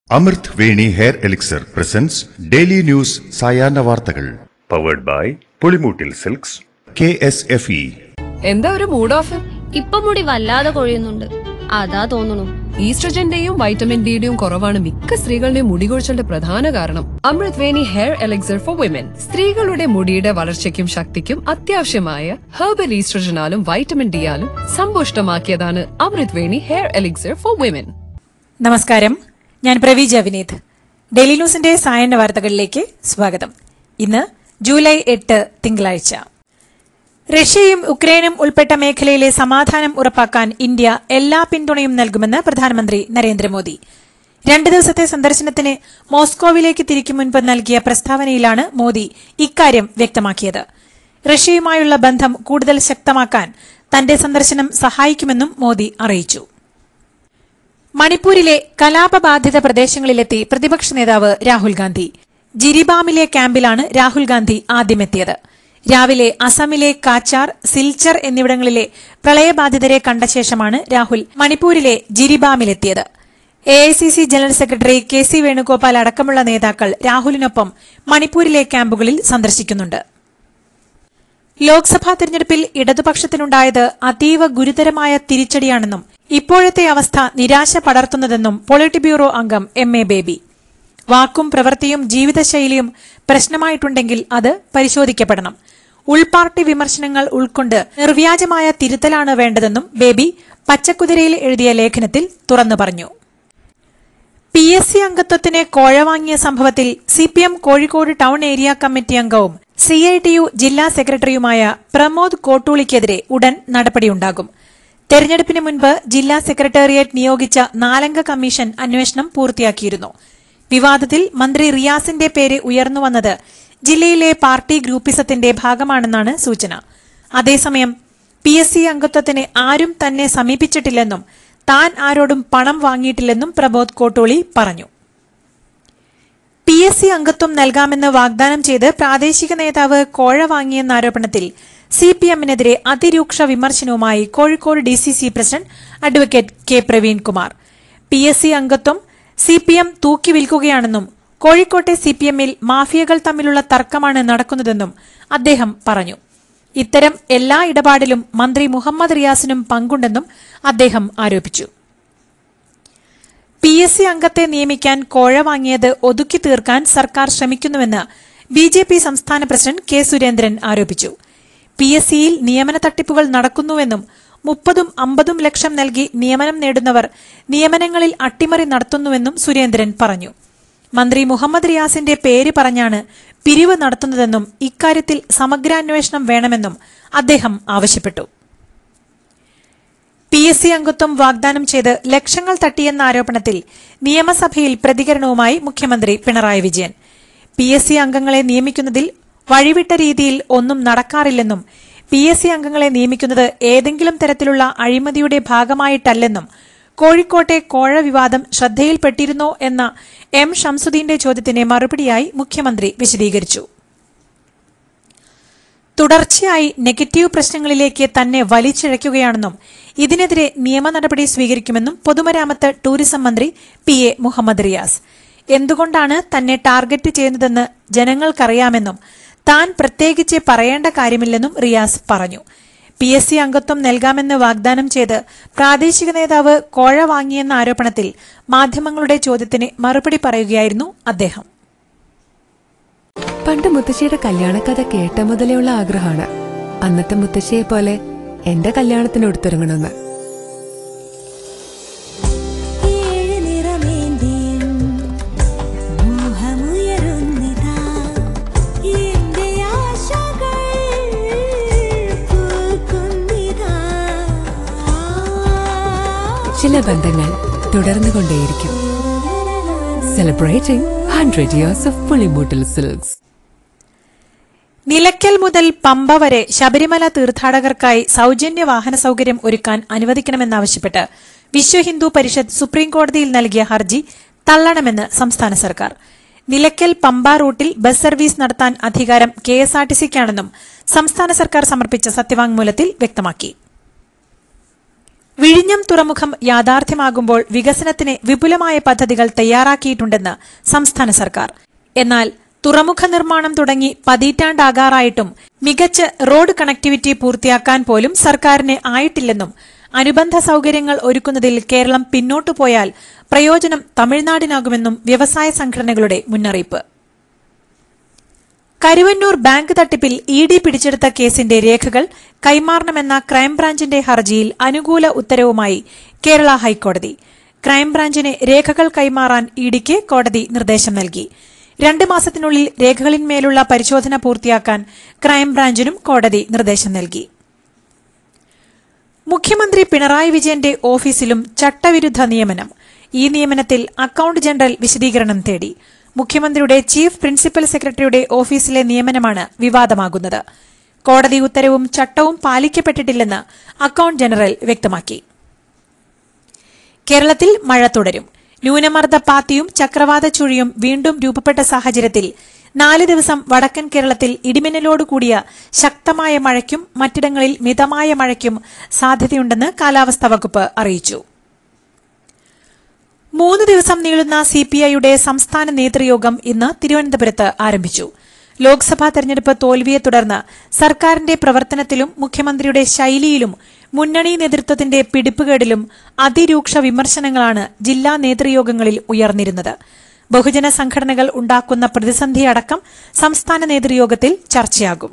അമൃത് Veni hair elixir presents daily news സായാഹ്ന വാർത്തകൾ powered by Pulimoottil silks K S F E എന്താ ഒരു മൂഡ് ഓഫ് ഇപ്പൊ മുടി വല്ലാതെ കൊഴിയുന്നുണ്ട് അതാ തോന്നുന്നു ഈസ്ട്രജന്റെയും വൈറ്റമിൻ ഡിയുടെയും കുറവാണ് മിക്ക സ്ത്രീകളുടെയും മുടി കൊഴിച്ചലിന്റെ പ്രധാന കാരണം അമൃത് Veni hair elixir for women സ്ത്രീകളുടെ മുടിയുടെ വളർച്ചയ്ക്കും ശക്തിക്കും അത്യാവശ്യമായ herbal ഈസ്ട്രജനാലും vitamin ഡിയാലും സമ്പുഷ്ടമാക്കിയതാണ് Amrit Veni hair elixir for women നമസ്കാരം ഞാൻ പ്രവീജ വിനീത് ഡെയിലി ന്യൂസിന്റെ സായന്ന വാർത്തകളിലേക്ക് സ്വാഗതം ഇന്ന് ജൂലൈ എട്ട് തിങ്കളാഴ്ച റഷ്യയും ഉക്രൈനും ഉൾപ്പെട്ട മേഖലയിലെ സമാധാനം ഉറപ്പാക്കാൻ ഇന്ത്യ എല്ലാ പിന്തുണയും നൽകുമെന്ന് പ്രധാനമന്ത്രി നരേന്ദ്രമോദി രണ്ട് ദിവസത്തെ സന്ദർശനത്തിന് മോസ്കോവിലേക്ക് തിരിക്കും മുൻപ് നൽകിയ പ്രസ്താവനയിലാണ് മോദി ഇക്കാര്യം വ്യക്തമാക്കിയത് റഷ്യയുമായുള്ള ബന്ധം കൂടുതൽ ശക്തമാക്കാൻ തന്റെ സന്ദർശനം സഹായിക്കുമെന്നും മോദി അറിയിച്ചു മണിപ്പൂരിലെ കലാപബാധിത പ്രദേശങ്ങളിലെത്തി പ്രതിപക്ഷ നേതാവ് രാഹുൽ ഗാന്ധി ജിരിബാമിലെ ക്യാമ്പിലാണ് രാഹുൽ ഗാന്ധി ആദ്യമെത്തിയത് രാവിലെ അസമിലെ കാച്ചാർ സിൽച്ചർ എന്നിവിടങ്ങളിലെ പ്രളയബാധിതരെ കണ്ട ശേഷമാണ് രാഹുൽ മണിപ്പൂരിലെ ജിരിബാമിലെത്തിയത് AICC general secretary K C Venugopal അടക്കമുള്ള നേതാക്കൾ രാഹുലിനൊപ്പം മണിപ്പൂരിലെ ക്യാമ്പുകളിൽ സന്ദർശിക്കുന്നുണ്ട് ലോക്സഭാ തെരഞ്ഞെടുപ്പിൽ ഇടതുപക്ഷത്തിനുണ്ടായത് അതീവ ഗുരുതരമായ തിരിച്ചടിയാണെന്നും ഇപ്പോഴത്തെ അവസ്ഥ നിരാശ പടർത്തുന്നതെന്നും പൊളിറ്റ് ബ്യൂറോ അംഗം എം എ ബേബി വാക്കും പ്രവൃത്തിയും ജീവിതശൈലിയും പ്രശ്നമായിട്ടുണ്ടെങ്കിൽ അത് പരിശോധിക്കപ്പെടണം ഉൾപാർട്ടി വിമർശനങ്ങൾ ഉൾക്കൊണ്ട് നിർവ്യാജമായ തിരുത്തലാണ് വേണ്ടതെന്നും ബേബി പച്ചക്കുതിരയിൽ എഴുതിയ ലേഖനത്തിൽ തുറന്നു പറഞ്ഞു പി എസ് സി അംഗത്വത്തിന് കോഴ വാങ്ങിയ സംഭവത്തിൽ C P M Kozhikode town area committee അംഗവും സി ഐ ടി യു ജില്ലാ സെക്രട്ടറിയുമായ പ്രമോദ് കോട്ടൂളിക്കെതിരെ ഉടൻ നടപടിയുണ്ടാകും തെരഞ്ഞെടുപ്പിന് മുൻപ് ജില്ലാ സെക്രട്ടേറിയറ്റ് നിയോഗിച്ച നാലംഗ കമ്മീഷൻ അന്വേഷണം പൂർത്തിയാക്കിയിരുന്നു വിവാദത്തിൽ മന്ത്രി റിയാസിന്റെ പേര് ഉയർന്നുവന്നത് ജില്ലയിലെ പാർട്ടി ഗ്രൂപ്പിസത്തിന്റെ ഭാഗമാണെന്നാണ് സൂചന അതേസമയം പി എസ് സി അംഗത്വത്തിന് ആരും തന്നെ സമീപിച്ചിട്ടില്ലെന്നും താൻ ആരോടും പണം വാങ്ങിയിട്ടില്ലെന്നും പ്രബോധ് കോട്ടോളി പറഞ്ഞു പി എസ് സി അംഗത്വം നൽകാമെന്ന് വാഗ്ദാനം ചെയ്ത് പ്രാദേശിക നേതാവ് കോഴ വാങ്ങിയെന്ന ആരോപണത്തിൽ സി പി എമ്മിനെതിരെ അതിരൂക്ഷ വിമർശനവുമായി Kozhikode D C C president advocate K Praveenkumar P S C അംഗത്വം സി പി എം തൂക്കി വിൽക്കുകയാണെന്നും കോഴിക്കോട്ടെ സി പി എമ്മിൽ മാഫിയകൾ തമ്മിലുള്ള തർക്കമാണ് നടക്കുന്നതെന്നും അദ്ദേഹം പറഞ്ഞു ഇത്തരം എല്ലാ ഇടപാടിലും മന്ത്രി മുഹമ്മദ് റിയാസിനും പങ്കുണ്ടെന്നും അദ്ദേഹം ആരോപിച്ചു പി എസ് സി അംഗത്തെ നിയമിക്കാൻ കോഴ വാങ്ങിയത് ഒതുക്കി തീർക്കാൻ സർക്കാർ ശ്രമിക്കുന്നുവെന്ന് ബി ജെ പി സംസ്ഥാന പ്രസിഡന്റ് കെ സുരേന്ദ്രൻ ആരോപിച്ചു പി എസ് സിയിൽ നിയമന തട്ടിപ്പുകൾ നടക്കുന്നുവെന്നും മുപ്പതും അമ്പതും ലക്ഷം നൽകി നിയമനം നേടുന്നവർ നിയമനങ്ങളിൽ അട്ടിമറി നടത്തുന്നുവെന്നും സുരേന്ദ്രൻ പറഞ്ഞു മന്ത്രി മുഹമ്മദ് റിയാസിന്റെ പേര് പറഞ്ഞാണ് പിരിവ് നടത്തുന്നതെന്നും ഇക്കാര്യത്തിൽ സമഗ്രാന്വേഷണം വേണമെന്നും അദ്ദേഹം ആവശ്യപ്പെട്ടു പി എസ് സി അംഗത്വം വാഗ്ദാനം ചെയ്ത് ലക്ഷങ്ങൾ തട്ടിയെന്ന ആരോപണത്തിൽ നിയമസഭയിൽ പ്രതികരണവുമായി മുഖ്യമന്ത്രി Pinarayi Vijayan P S C അംഗങ്ങളെ നിയമിക്കുന്നതിൽ വഴിവിട്ട രീതിയിൽ ഒന്നും നടക്കാറില്ലെന്നും പി എസ് സി അംഗങ്ങളെ നിയമിക്കുന്നത് ഏതെങ്കിലും തരത്തിലുള്ള അഴിമതിയുടെ ഭാഗമായിട്ടല്ലെന്നും കോഴിക്കോട്ടെ കോഴ വിവാദം ശ്രദ്ധയിൽപ്പെട്ടിരുന്നോ എന്ന എം ഷംസുദ്ദീന്റെ ചോദ്യത്തിന് മറുപടിയായി മുഖ്യമന്ത്രി വിശദീകരിച്ചു തുടർച്ചയായി നെഗറ്റീവ് പ്രശ്നങ്ങളിലേക്ക് തന്നെ വലിച്ചിഴയ്ക്കുകയാണെന്നും ഇതിനെതിരെ നിയമ നടപടി സ്വീകരിക്കുമെന്നും പൊതുമരാമത്ത് ടൂറിസം മന്ത്രി പി എ മുഹമ്മദ് റിയാസ് എന്തുകൊണ്ടാണ് തന്നെ ടാർഗറ്റ് ചെയ്യുന്നതെന്ന് ജനങ്ങൾക്കറിയാമെന്നും താൻ പ്രത്യേകിച്ച് പറയേണ്ട കാര്യമില്ലെന്നും റിയാസ് പറഞ്ഞു പി എസ് സി അംഗത്വം നൽകാമെന്ന് വാഗ്ദാനം ചെയ്ത് പ്രാദേശിക നേതാവ് കോഴ വാങ്ങിയെന്ന ആരോപണത്തിൽ മാധ്യമങ്ങളുടെ ചോദ്യത്തിന് മറുപടി പറയുകയായിരുന്നു അദ്ദേഹം പണ്ട് മുത്തശ്ശിയുടെ കല്യാണക്കഥ കേട്ട മുതലെയുള്ള ആഗ്രഹമാണ് അന്നത്തെ മുത്തശ്ശിയെ പോലെ എന്റെ കല്യാണത്തിന് എടുത്തൊരുങ്ങണമെന്ന് ഏഴ് നിറമേന്തിയും മോഹമുയരുന്നിതാ എന്റെ ആശകൾ പൂക്കുന്നിതാ ചില ബന്ധങ്ങൾ തുടർന്നുകൊണ്ടേയിരിക്കും celebrating hundred years of Pulimoottil silks Nilakkal മുതൽ പമ്പ വരെ ശബരിമല തീർത്ഥാടകർക്കായി സൌജന്യ വാഹന സൌകര്യം ഒരുക്കാൻ അനുവദിക്കണമെന്നാവശ്യപ്പെട്ട് വിശ്വ ഹിന്ദു പരിഷത്ത് സുപ്രീംകോടതിയിൽ നൽകിയ ഹർജി തള്ളണമെന്ന് സംസ്ഥാന സർക്കാർ നിലയ്ക്കൽ പമ്പ റൂട്ടിൽ ബസ് സർവീസ് നടത്താൻ അധികാരം കെഎസ്ആർടിസിക്കാണെന്നും സംസ്ഥാന സർക്കാർ സമർപ്പിച്ച സത്യവാങ്മൂലത്തിൽ വ്യക്തമാക്കി വിഴിഞ്ഞം തുറമുഖം യാഥാർത്ഥ്യമാകുമ്പോൾ വികസനത്തിന് വിപുലമായ പദ്ധതികൾ തയ്യാറാക്കിയിട്ടുണ്ടെന്ന് സംസ്ഥാന സർക്കാർ എന്നാൽ തുറമുഖ നിർമ്മാണം തുടങ്ങി പതിറ്റാണ്ടാകാറായിട്ടും മികച്ച റോഡ് കണക്ടിവിറ്റി പൂർത്തിയാക്കാൻ പോലും സർക്കാരിന് ആയിട്ടില്ലെന്നും അനുബന്ധ സൌകര്യങ്ങൾ ഒരുക്കുന്നതിൽ കേരളം പിന്നോട്ടു പോയാൽ പ്രയോജനം തമിഴ്നാടിനാകുമെന്നും വ്യവസായ സംഘടനകളുടെ മുന്നറിയിപ്പ് കരുവന്നൂർ ബാങ്ക് തട്ടിപ്പിൽ ഇ ഡി പിടിച്ചെടുത്ത കേസിന്റെ രേഖകൾ കൈമാറണമെന്ന ക്രൈംബ്രാഞ്ചിന്റെ ഹർജിയിൽ അനുകൂല ഉത്തരവുമായി കേരള ഹൈക്കോടതി ക്രൈംബ്രാഞ്ചിന് രേഖകൾ കൈമാറാൻ ഇഡിക്ക് കോടതി നിർദ്ദേശം നൽകി രണ്ട് മാസത്തിനുള്ളിൽ രേഖകളിന്മേലുള്ള പരിശോധന പൂർത്തിയാക്കാൻ ക്രൈംബ്രാഞ്ചിനും കോടതി നിർദ്ദേശം നൽകി മുഖ്യമന്ത്രി പിണറായി വിജയന്റെ ഓഫീസിലും ചട്ടവിരുദ്ധ നിയമനം ഈ നിയമനത്തിൽ അക്കൌണ്ട് ജനറൽ വിശദീകരണം തേടി മുഖ്യമന്ത്രിയുടെ ചീഫ് പ്രിൻസിപ്പൽ സെക്രട്ടറിയുടെ ഓഫീസിലെ നിയമനമാണ് വിവാദമാകുന്നത് കോടതി ഉത്തരവും ചട്ടവും പാലിക്കപ്പെട്ടിട്ടില്ലെന്ന് അക്കൌണ്ട് ജനറൽ വ്യക്തമാക്കി കേരളത്തിൽ മഴ തുടരും ന്യൂനമർദ്ദ പാത്തിയും ചക്രവാത ചുഴിയും വീണ്ടും രൂപപ്പെട്ട സാഹചര്യത്തിൽ നാല് ദിവസം വടക്കൻ കേരളത്തിൽ ഇടിമിന്നലോട് കൂടിയ ശക്തമായ മഴയ്ക്കും മറ്റിടങ്ങളിൽ മിതമായ മഴയ്ക്കും സാധ്യതയുണ്ടെന്ന് കാലാവസ്ഥാ വകുപ്പ് അറിയിച്ചു മൂന്ന് ദിവസം നീളുന്ന സിപിഐയുടെ സംസ്ഥാന നേതൃയോഗം ഇന്ന് തിരുവനന്തപുരത്ത് ആരംഭിച്ചു ലോക്സഭാ തെരഞ്ഞെടുപ്പ് തോൽവിയെ തുടർന്ന് സർക്കാരിന്റെ പ്രവർത്തനത്തിലും മുഖ്യമന്ത്രിയുടെ ശൈലിയിലും മുന്നണി നേതൃത്വത്തിന്റെ പിടിപ്പുകേടിലും അതിരൂക്ഷ വിമർശനങ്ങളാണ് ജില്ലാ നേതൃയോഗങ്ങളിൽ ഉയർന്നിരുന്നത് ബഹുജന സംഘടനകൾ ഉണ്ടാക്കുന്ന പ്രതിസന്ധിയടക്കം സംസ്ഥാന നേതൃയോഗത്തിൽ ചർച്ചയാകും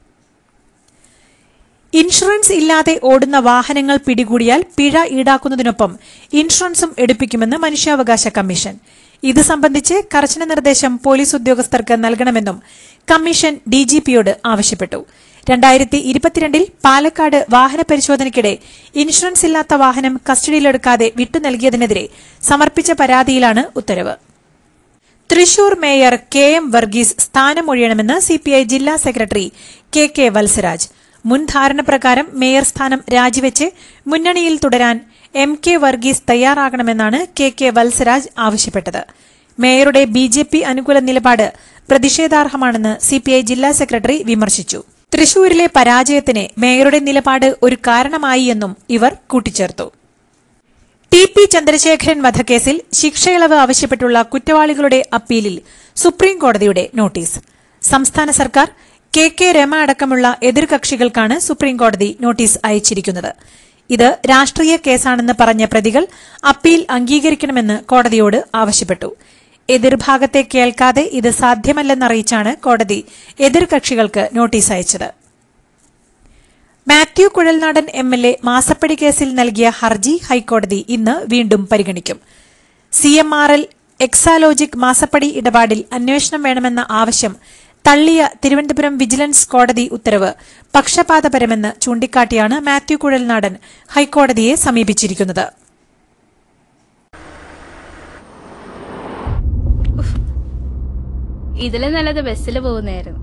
ഇൻഷുറൻസ് ഇല്ലാതെ ഓടുന്ന വാഹനങ്ങൾ പിടികൂടിയാൽ പിഴ ഈടാക്കുന്നതിനൊപ്പം ഇൻഷുറൻസും എടുപ്പിക്കുമെന്ന് മനുഷ്യാവകാശ കമ്മീഷൻ ഇത് സംബന്ധിച്ച് കർശന നിർദ്ദേശം പോലീസ് ഉദ്യോഗസ്ഥർക്ക് നൽകണമെന്നും കമ്മീഷൻ ഡിജിപിയോട് ആവശ്യപ്പെട്ടു രണ്ടായിരത്തി ഇരുപത്തിരണ്ടിൽ പാലക്കാട് വാഹന പരിശോധനയ്ക്കിടെ ഇൻഷുറൻസ് ഇല്ലാത്ത വാഹനം കസ്റ്റഡിയിലെടുക്കാതെ വിട്ടു നൽകിയതിനെതിരെ സമർപ്പിച്ച പരാതിയിലാണ് ഉത്തരവ് Thrissur mayor K M Varghese സ്ഥാനമൊഴിയണമെന്ന് സിപിഐ ജില്ലാ സെക്രട്ടറി കെ കെ വത്സരാജ് മുൻ ധാരണ പ്രകാരം മേയർ സ്ഥാനം രാജിവെച്ച് മുന്നണിയിൽ തുടരാൻ എം കെ വർഗീസ് തയ്യാറാകണമെന്നാണ് കെ കെ വത്സരാജ് ആവശ്യപ്പെട്ടത് മേയറുടെ ബി ജെ പി അനുകൂല നിലപാട് പ്രതിഷേധാർഹമാണെന്ന് സിപിഐ ജില്ലാ സെക്രട്ടറി വിമർശിച്ചു തൃശൂരിലെ പരാജയത്തിന് മേയറുടെ നിലപാട് ഒരു കാരണമായി എന്നും ഇവർ കൂട്ടിച്ചേർത്തു ടി പി ചന്ദ്രശേഖരൻ വധക്കേസിൽ ശിക്ഷയിളവ് ആവശ്യപ്പെട്ടുള്ള കുറ്റവാളികളുടെ അപ്പീലിൽ സുപ്രീം കോടതിയുടെ നോട്ടീസ് സംസ്ഥാന സർക്കാർ കെ കെ രമ അടക്കമുള്ള എതിർകക്ഷികൾക്കാണ് സുപ്രീം കോടതി നോട്ടീസ് അയച്ചിരിക്കുന്നത് ഇത് രാഷ്ട്രീയ കേസാണെന്ന് പറഞ്ഞ പ്രതികൾ അപ്പീൽ അംഗീകരിക്കണമെന്ന് കോടതിയോട് ആവശ്യപ്പെട്ടു എതിർഭാഗത്തെ കേൾക്കാതെ ഇത് സാധ്യമല്ലെന്നറിയിച്ചാണ് കോടതി എതിർകക്ഷികൾക്ക് നോട്ടീസ് അയച്ചത് Mathew Kuzhalnadan M L A മാസപ്പടി കേസിൽ നൽകിയ ഹർജി ഹൈക്കോടതി ഇന്ന് വീണ്ടും പരിഗണിക്കും C M R L Exalogic മാസപ്പടി ഇടപാടിൽ അന്വേഷണം വേണമെന്ന ആവശ്യം തള്ളിയ തിരുവനന്തപുരം വിജിലൻസ് കോടതി ഉത്തരവ് പക്ഷപാതപരമെന്ന് ചൂണ്ടിക്കാട്ടിയാണ് മാത്യു കുഴൽനാടൻ ഹൈക്കോടതിയെ സമീപിച്ചിരിക്കുന്നത് ഇതിലെ നല്ലത് ബസ്സിൽ പോകുന്നതായിരുന്നു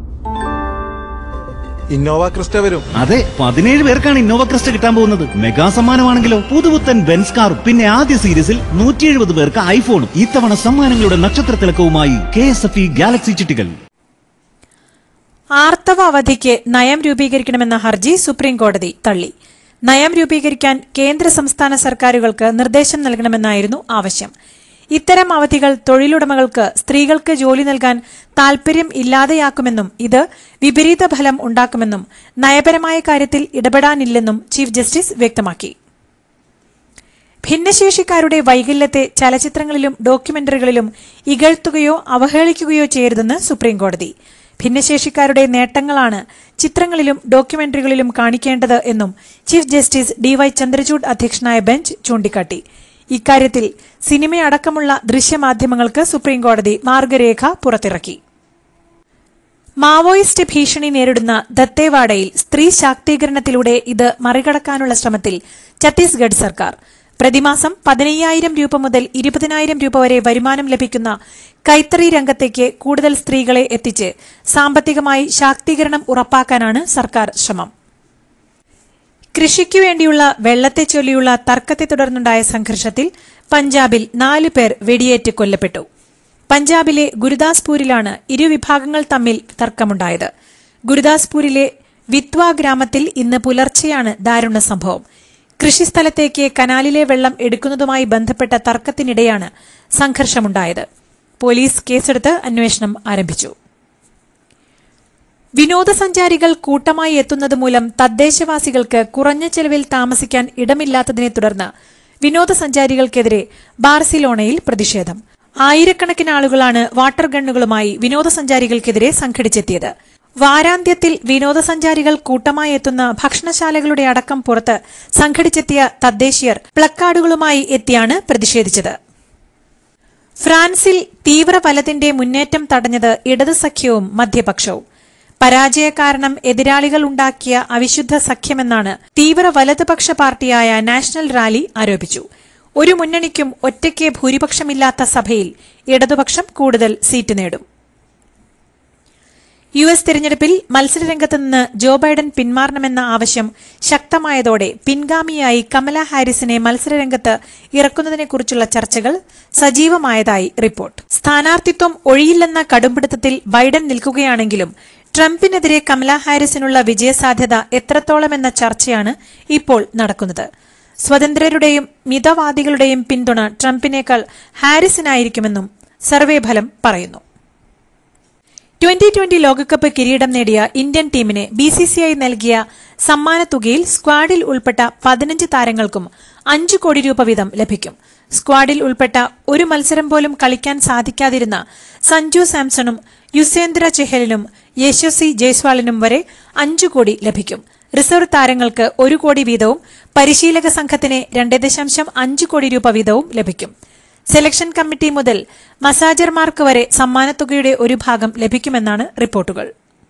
ഇന്നോവ ക്രിസ്റ്റ വരും അതെ പതിനേഴ് പേർക്കാണ് ഇന്നോവ ക്രിസ്റ്റ കിട്ടാൻ പോകുന്നത് മെഗാ സമ്മാനമാണെങ്കിലോ പുതുപുത്തൻ ബെൻസ് കാർ പിന്നെ ആദ്യ സീരീസിൽ നൂറ്റി എഴുപത് പേർക്ക് ഐഫോണും ഇത്തവണ സമ്മാനങ്ങളുടെ നക്ഷത്ര തിളക്കവുമായി K S F E galaxy ചിട്ടികൾ ആർത്തവ അവധിക്ക് നയം രൂപീകരിക്കണമെന്ന ഹർജി സുപ്രീം കോടതി തള്ളി നയം രൂപീകരിക്കാൻ കേന്ദ്ര സംസ്ഥാന സർക്കാരുകൾക്ക് നിർദ്ദേശം നൽകണമെന്നായിരുന്നു ആവശ്യം ഇത്തരം അവധികൾ തൊഴിലുടമകൾക്ക് സ്ത്രീകൾക്ക് ജോലി നൽകാൻ താൽപര്യം ഇല്ലാതെയാക്കുമെന്നും ഇത് വിപരീത ഫലം ഉണ്ടാക്കുമെന്നും നയപരമായ കാര്യത്തിൽ ഇടപെടാനില്ലെന്നും ചീഫ് ജസ്റ്റിസ് വ്യക്തമാക്കി ഭിന്നശേഷിക്കാരുടെ വൈകല്യത്തെ ചലച്ചിത്രങ്ങളിലും ഡോക്യുമെന്ററികളിലും ഇകഴ്ത്തുകയോ അവഹേളിക്കുകയോ ചെയ്യരുതെന്ന് സുപ്രീംകോടതി ഭിന്നശേഷിക്കാരുടെ നേട്ടങ്ങളാണ് ചിത്രങ്ങളിലും ഡോക്യുമെന്ററികളിലും കാണിക്കേണ്ടത് എന്നും ചീഫ് ജസ്റ്റിസ് ഡിവൈ ചന്ദ്രചൂഡ് അധ്യക്ഷനായ ബെഞ്ച് ചൂണ്ടിക്കാട്ടി ഇക്കാര്യത്തിൽ സിനിമയടക്കമുള്ള ദൃശ്യമാധ്യമങ്ങൾക്ക് സുപ്രീംകോടതി മാർഗരേഖ പുറത്തിറക്കി മാവോയിസ്റ്റ് ഭീഷണി നേരിടുന്ന ദത്തേവാഡയിൽ സ്ത്രീ ശാക്തീകരണത്തിലൂടെ ഇത് മറികടക്കാനുള്ള ശ്രമത്തിൽ ഛത്തീസ്ഗഡ് സർക്കാർ പ്രതിമാസം പതിനയ്യായിരം രൂപ മുതൽ ഇരുപതിനായിരം രൂപ വരെ വരുമാനം ലഭിക്കുന്ന കൈത്തറി രംഗത്തേക്ക് കൂടുതൽ സ്ത്രീകളെ എത്തിച്ച് സാമ്പത്തികമായി ശാക്തീകരണം ഉറപ്പാക്കാനാണ് സർക്കാർ ശ്രമം കൃഷിക്കു വേണ്ടിയുള്ള വെള്ളത്തെ ചൊല്ലിയുള്ള തർക്കത്തെ തുടർന്നുണ്ടായ സംഘർഷത്തിൽ പഞ്ചാബിൽ നാല് പേർ വെടിയേറ്റ് കൊല്ലപ്പെട്ടു പഞ്ചാബിലെ ഗുരുദാസ്പൂരിലാണ് ഇരുവിഭാഗങ്ങൾ തമ്മിൽ തർക്കമുണ്ടായത് ഗുരുദാസ്പൂരിലെ വിത്വ ഗ്രാമത്തിൽ ഇന്ന് പുലർച്ചെയാണ് ദാരുണ സംഭവം കൃഷിസ്ഥലത്തേക്ക് കനാലിലെ വെള്ളം എടുക്കുന്നതുമായി ബന്ധപ്പെട്ട തർക്കത്തിനിടെയാണ് സംഘർഷമുണ്ടായത് പോലീസ് കേസെടുത്ത് അന്വേഷണം ആരംഭിച്ചു വിനോദസഞ്ചാരികൾ കൂട്ടമായി എത്തുന്നത് മൂലം തദ്ദേശവാസികൾക്ക് കുറഞ്ഞ ചെലവിൽ താമസിക്കാൻ ഇടമില്ലാത്തതിനെ തുടർന്ന് വിനോദസഞ്ചാരികൾക്കെതിരെ ബാർസിലോണയിൽ പ്രതിഷേധം ആയിരക്കണക്കിന് ആളുകളാണ് വാട്ടർ ഗണ്ണുകളുമായി വിനോദസഞ്ചാരികൾക്കെതിരെ സംഘടിച്ചെത്തിയത് വാരാന്ത്യത്തിൽ വിനോദസഞ്ചാരികൾ കൂട്ടമായി എത്തുന്ന ഭക്ഷണശാലകളുടെ അടക്കം പുറത്ത് സംഘടിച്ചെത്തിയ തദ്ദേശീയർ പ്ലക്കാർഡുകളുമായി എത്തിയാണ് പ്രതിഷേധിച്ചത് ഫ്രാൻസിൽ തീവ്ര വലതിന്റെ മുന്നേറ്റം തടഞ്ഞത് ഇടത് സഖ്യവും മധ്യപക്ഷവും പരാജയ കാരണം എതിരാളികൾ ഉണ്ടാക്കിയ അവിശുദ്ധ സഖ്യമെന്നാണ് തീവ്ര വലതുപക്ഷ പാർട്ടിയായ നാഷണൽ റാലി ആരോപിച്ചു ഒരു മുന്നണിക്കും ഒറ്റയ്ക്ക് ഭൂരിപക്ഷമില്ലാത്ത സഭയിൽ ഇടതുപക്ഷം കൂടുതൽ സീറ്റ് നേടും യു എസ് തിരഞ്ഞെടുപ്പിൽ മത്സരരംഗത്ത് നിന്ന് ജോ ബൈഡൻ പിന്മാറണമെന്ന ആവശ്യം ശക്തമായതോടെ പിൻഗാമിയായി കമല ഹാരിസിനെ മത്സരരംഗത്ത് ഇറക്കുന്നതിനെക്കുറിച്ചുള്ള ചർച്ചകൾ സജീവമായതായി റിപ്പോർട്ട് സ്ഥാനാർത്ഥിത്വം ഒഴിയില്ലെന്ന കടുംപിടുത്തത്തിൽ ബൈഡൻ നിൽക്കുകയാണെങ്കിലും ട്രംപിനെതിരെ കമല ഹാരിസിനുള്ള വിജയസാധ്യത എത്രത്തോളമെന്ന ചർച്ചയാണ് ഇപ്പോൾ നടക്കുന്നത് സ്വതന്ത്രരുടെയും മിതവാദികളുടെയും പിന്തുണ ട്രംപിനേക്കാൾ ഹാരിസിനായിരിക്കുമെന്നും സർവേ ഫലം പറയുന്നു ട്വന്റി ട്വന്റി ലോകകപ്പ് കിരീടം നേടിയ ഇന്ത്യൻ ടീമിന് ബി സി സി ഐ നൽകിയ സമ്മാനത്തുകയിൽ സ്ക്വാഡിൽ ഉൾപ്പെട്ട പതിനഞ്ച് താരങ്ങൾക്കും അഞ്ചു കോടി രൂപ വീതം ലഭിക്കും സ്ക്വാഡിൽ ഉൾപ്പെട്ട ഒരു മത്സരം പോലും കളിക്കാൻ സാധിക്കാതിരുന്ന സഞ്ജു സാംസണും യുസേന്ദ്ര ചെഹലിനും യശസ്വി ജയ്സ്വാളിനും വരെ അഞ്ചു കോടി ലഭിക്കും റിസർവ് താരങ്ങൾക്ക് ഒരു കോടി വീതവും പരിശീലക സംഘത്തിന് രണ്ട് ദശാംശം അഞ്ച് കോടി രൂപ വീതവും ലഭിക്കും സെലക്ഷൻ കമ്മിറ്റി മുതൽ മസാജർമാർക്ക് വരെ സമ്മാനത്തുകയുടെ ഒരു ഭാഗം ലഭിക്കുമെന്നാണ് റിപ്പോർട്ടുകൾ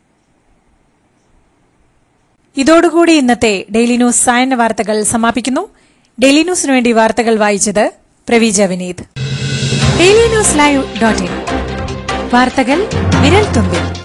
ഇതോടുകൂടി ഇന്നത്തെ ഡെയിലി ന്യൂസ് സായന്ന വാർത്തകൾ സമാപിക്കുന്നു ഡെയിലി ന്യൂസിനു വേണ്ടി വാർത്തകൾ വായിച്ചത് Praveeja Vineeth daily news live dot in വാർത്തകൾ വിരൽ തുമ്പിൽ